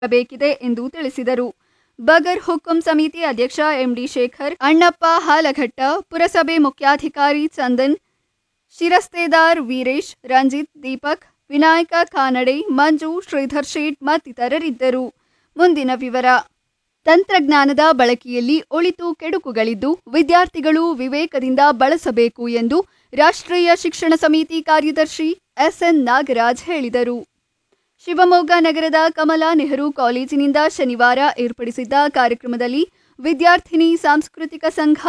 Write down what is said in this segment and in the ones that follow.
ಬೇಕಿದೆ ಎಂದು ತಿಳಿಸಿದರು ಬಗರ್ ಹುಕ್ಕುಂ ಸಮಿತಿ ಅಧ್ಯಕ್ಷ ಎಂಡಿ ಶೇಖರ್ ಅಣ್ಣಪ್ಪ ಹಾಲಘಟ್ಟ ಪುರಸಭೆ ಮುಖ್ಯಾಧಿಕಾರಿ ಚಂದನ್ ಶಿರಸ್ತೇದಾರ್ ವೀರೇಶ್ ರಂಜಿತ್ ದೀಪಕ್ ವಿನಾಯಕ ಖಾನಡೆ ಮಂಜು ಶ್ರೀಧರ್ ಶೇಟ್ ಮತ್ತಿತರರಿದ್ದರು ಮುಂದಿನ ವಿವರ ತಂತ್ರಜ್ಞಾನದ ಬಳಕೆಯಲ್ಲಿ ಒಳಿತು ಕೆಡುಕುಗಳಿದ್ದು ವಿದ್ಯಾರ್ಥಿಗಳು ವಿವೇಕದಿಂದ ಬಳಸಬೇಕು ಎಂದು ರಾಷ್ಟ್ರೀಯ ಶಿಕ್ಷಣ ಸಮಿತಿ ಕಾರ್ಯದರ್ಶಿ ಎಸ್ಎನ್ ನಾಗರಾಜ್ ಹೇಳಿದರು ಶಿವಮೊಗ್ಗ ನಗರದ ಕಮಲಾ ನೆಹರು ಕಾಲೇಜಿನಿಂದ ಶನಿವಾರ ಏರ್ಪಡಿಸಿದ್ದ ಕಾರ್ಯಕ್ರಮದಲ್ಲಿ ವಿದ್ಯಾರ್ಥಿನಿ ಸಾಂಸ್ಕೃತಿಕ ಸಂಘ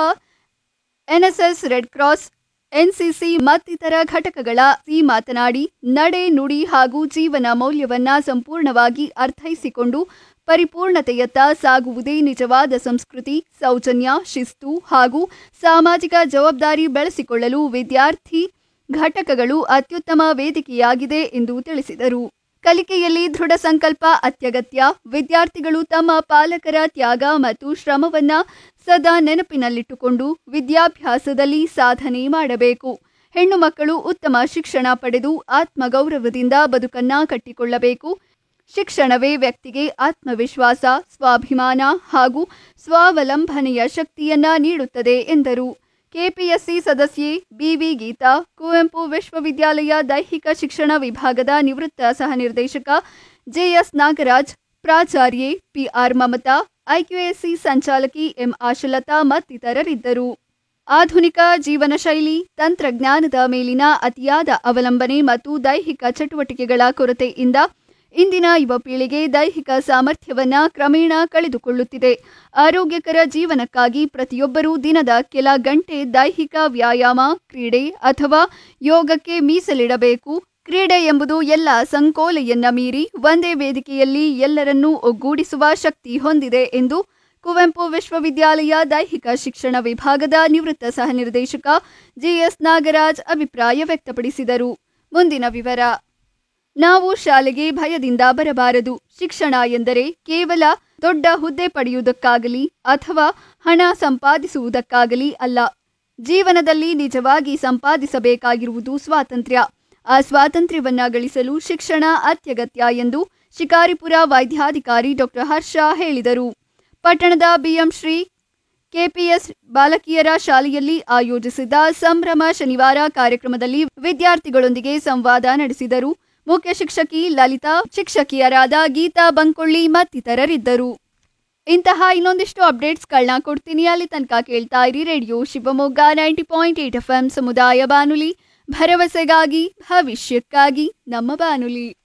ಎನ್ಎಸ್ಎಸ್ ರೆಡ್ ಕ್ರಾಸ್ ಎನ್ಸಿಸಿ ಮತ್ತಿತರ ಘಟಕಗಳ ಸಿ ಮಾತನಾಡಿ ನಡೆ ನುಡಿ ಹಾಗೂ ಜೀವನ ಮೌಲ್ಯವನ್ನ ಸಂಪೂರ್ಣವಾಗಿ ಅರ್ಥೈಸಿಕೊಂಡು ಪರಿಪೂರ್ಣತೆಯತ್ತ ಸಾಗುವುದೇ ನಿಜವಾದ ಸಂಸ್ಕೃತಿ ಸೌಜನ್ಯ ಶಿಸ್ತು ಹಾಗೂ ಸಾಮಾಜಿಕ ಜವಾಬ್ದಾರಿ ಬೆಳೆಸಿಕೊಳ್ಳಲು ವಿದ್ಯಾರ್ಥಿ ಘಟಕಗಳು ಅತ್ಯುತ್ತಮ ವೇದಿಕೆಯಾಗಿದೆ ಎಂದು ತಿಳಿಸಿದರು ಕಲಿಕೆಯಲ್ಲಿ ದೃಢ ಸಂಕಲ್ಪ ಅತ್ಯಗತ್ಯ ವಿದ್ಯಾರ್ಥಿಗಳು ತಮ್ಮ ಪಾಲಕರ ತ್ಯಾಗ ಮತ್ತು ಶ್ರಮವನ್ನ ಸದಾ ನೆನಪಿನಲ್ಲಿಟ್ಟುಕೊಂಡು ವಿದ್ಯಾಭ್ಯಾಸದಲ್ಲಿ ಸಾಧನೆ ಮಾಡಬೇಕು ಹೆಣ್ಣು ಮಕ್ಕಳು ಉತ್ತಮ ಶಿಕ್ಷಣ ಪಡೆದು ಆತ್ಮಗೌರವದಿಂದ ಬದುಕನ್ನ ಕಟ್ಟಿಕೊಳ್ಳಬೇಕು ಶಿಕ್ಷಣವೇ ವ್ಯಕ್ತಿಗೆ ಆತ್ಮವಿಶ್ವಾಸ ಸ್ವಾಭಿಮಾನ ಹಾಗೂ ಸ್ವಾವಲಂಬನೆಯ ಶಕ್ತಿಯನ್ನ ನೀಡುತ್ತದೆ ಎಂದರು ಕೆಪಿಎಸ್ಸಿ ಸದಸ್ಯೆ ಬಿವಿ ಗೀತಾ ಕುವೆಂಪು ವಿಶ್ವವಿದ್ಯಾಲಯ ದೈಹಿಕ ಶಿಕ್ಷಣ ವಿಭಾಗದ ನಿವೃತ್ತ ಸಹ ನಿರ್ದೇಶಕ ಜೆಎಸ್ ನಾಗರಾಜ್ ಪ್ರಾಚಾರ್ಯೆ ಪಿಆರ್ ಮಮತಾ ಐಕ್ಯುಎಸ್ಸಿ ಸಂಚಾಲಕಿ ಎಂ ಆಶಲತಾ ಮತ್ತಿತರರಿದ್ದರು ಆಧುನಿಕ ಜೀವನ ಶೈಲಿ ತಂತ್ರಜ್ಞಾನದ ಮೇಲಿನ ಅತಿಯಾದ ಅವಲಂಬನೆ ಮತ್ತು ದೈಹಿಕ ಚಟುವಟಿಕೆಗಳ ಕೊರತೆಯಿಂದ ಇಂದಿನ ಯುವ ಪೀಳಿಗೆ ದೈಹಿಕ ಸಾಮರ್ಥ್ಯವನ್ನ ಕ್ರಮೇಣ ಕಳೆದುಕೊಳ್ಳುತ್ತಿದೆ ಆರೋಗ್ಯಕರ ಜೀವನಕ್ಕಾಗಿ ಪ್ರತಿಯೊಬ್ಬರೂ ದಿನದ ಕೆಲ ಗಂಟೆ ದೈಹಿಕ ವ್ಯಾಯಾಮ ಕ್ರೀಡೆ ಅಥವಾ ಯೋಗಕ್ಕೆ ಮೀಸಲಿಡಬೇಕು ಕ್ರೀಡೆ ಎಂಬುದು ಎಲ್ಲ ಸಂಕೋಲೆಯನ್ನ ಮೀರಿ ಒಂದೇ ವೇದಿಕೆಯಲ್ಲಿ ಎಲ್ಲರನ್ನೂ ಒಗ್ಗೂಡಿಸುವ ಶಕ್ತಿ ಹೊಂದಿದೆ ಎಂದು ಕುವೆಂಪು ವಿಶ್ವವಿದ್ಯಾಲಯ ದೈಹಿಕ ಶಿಕ್ಷಣ ವಿಭಾಗದ ನಿವೃತ್ತ ಸಹ ನಿರ್ದೇಶಕ ಜಿಎಸ್ ನಾಗರಾಜ್ ಅಭಿಪ್ರಾಯ ವ್ಯಕ್ತಪಡಿಸಿದರು ಮುಂದಿನ ವಿವರ ನಾವು ಶಾಲೆಗೆ ಭಯದಿಂದ ಬರಬಾರದು ಶಿಕ್ಷಣ ಎಂದರೆ ಕೇವಲ ದೊಡ್ಡ ಹುದ್ದೆ ಪಡೆಯುವುದಕ್ಕಾಗಲಿ ಅಥವಾ ಹಣ ಸಂಪಾದಿಸುವುದಕ್ಕಾಗಲಿ ಅಲ್ಲ ಜೀವನದಲ್ಲಿ ನಿಜವಾಗಿ ಸಂಪಾದಿಸಬೇಕಾಗಿರುವುದು ಸ್ವಾತಂತ್ರ್ಯ ಆ ಸ್ವಾತಂತ್ರ್ಯವನ್ನ ಗಳಿಸಲು ಶಿಕ್ಷಣ ಅತ್ಯಗತ್ಯ ಎಂದು ಶಿಕಾರಿಪುರ ವೈದ್ಯಾಧಿಕಾರಿ ಡಾಕ್ಟರ್ ಹರ್ಷ ಹೇಳಿದರು ಪಟ್ಟಣದ ಬಿಎಂ ಶ್ರೀ ಕೆಪಿಎಸ್ ಬಾಲಕಿಯರ ಶಾಲೆಯಲ್ಲಿ ಆಯೋಜಿಸಿದ್ದ ಸಂಭ್ರಮ ಶನಿವಾರ ಕಾರ್ಯಕ್ರಮದಲ್ಲಿ ವಿದ್ಯಾರ್ಥಿಗಳೊಂದಿಗೆ ಸಂವಾದ ನಡೆಸಿದರು ಮುಖ್ಯ ಶಿಕ್ಷಕಿ ಲಲಿತಾ ಶಿಕ್ಷಕಿಯರಾದ ಗೀತಾ ಬಂಕೊಳ್ಳಿ ಮತ್ತಿತರರಿದ್ದರು ಇಂತಹ ಇನ್ನೊಂದಿಷ್ಟು ಅಪ್ಡೇಟ್ಸ್ಗಳನ್ನ ಕೊಡ್ತೀನಿ ಅಲ್ಲಿ ತನಕ ಕೇಳ್ತಾ ಇರಿ radio Shivamogga ninety point eight F M ಸಮುದಾಯ ಬಾನುಲಿ ಭರವಸೆಗಾಗಿ ಭವಿಷ್ಯಕ್ಕಾಗಿ ನಮ್ಮ ಬಾನುಲಿ